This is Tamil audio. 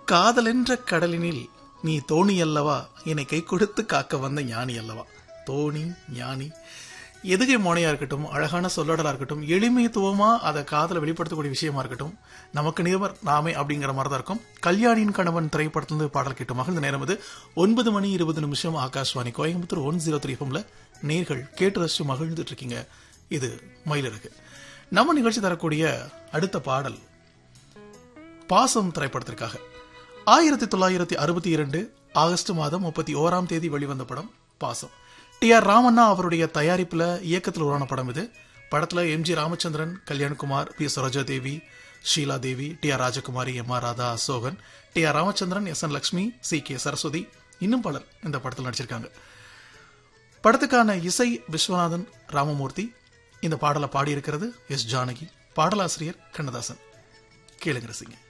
காதலென்ற கடலினில் நீ தோணி அல்லவா என்னை கை கொடுத்து காக்க வந்த ஞானி அல்லவா தோணி ஞானி எதுகை மோனையா இருக்கட்டும் அழகான சொல்லடலா இருக்கட்டும் எளிமைத்துவமா அதை காதல வெளிப்படுத்தக்கூடிய விஷயமா இருக்கட்டும் நமக்கு நிருபர் நாமே அப்படிங்கிற மாதிரி தான் இருக்கும் கல்யாணியின் கணவன் திரைப்படத்திலிருந்து பாடல் கேட்டு மகிழ்ந்த நேரம் இது ஒன்பது மணி இருபது நிமிஷம் Akashvani Coimbatore one zero three எஃப்எம்ல நேர்கள் கேட்டு ரசிச்சு மகிழ்ந்துட்டு இருக்கீங்க இது மயிலிறகு நம்ம நிகழ்ச்சி தரக்கூடிய அடுத்த பாடல் பாசம் திரைப்படத்திற்காக ஆயிரத்தி தொள்ளாயிரத்தி அறுபத்தி இரண்டு ஆகஸ்ட் மாதம் முப்பத்தி ஓராம் தேதி வெளிவந்த படம் பாசம் டி ஆர் ராமண்ணா அவருடைய தயாரிப்புல இயக்கத்தில் உருவான படம் இது படத்துல M G Ramachandran Kalyankumar B Saroja Devi Sheela Devi T R Rajakumari M R Radha Ashokan T R Ramachandran S N Lakshmi C K Saraswathi இன்னும் பலர் இந்த படத்தில் நடிச்சிருக்காங்க படத்துக்கான இசை விஸ்வநாதன் ராமமூர்த்தி இந்த பாடலை பாடியிருக்கிறது எஸ் ஜானகி பாடலாசிரியர் கண்ணதாசன் கேளுங்க ரசிங்க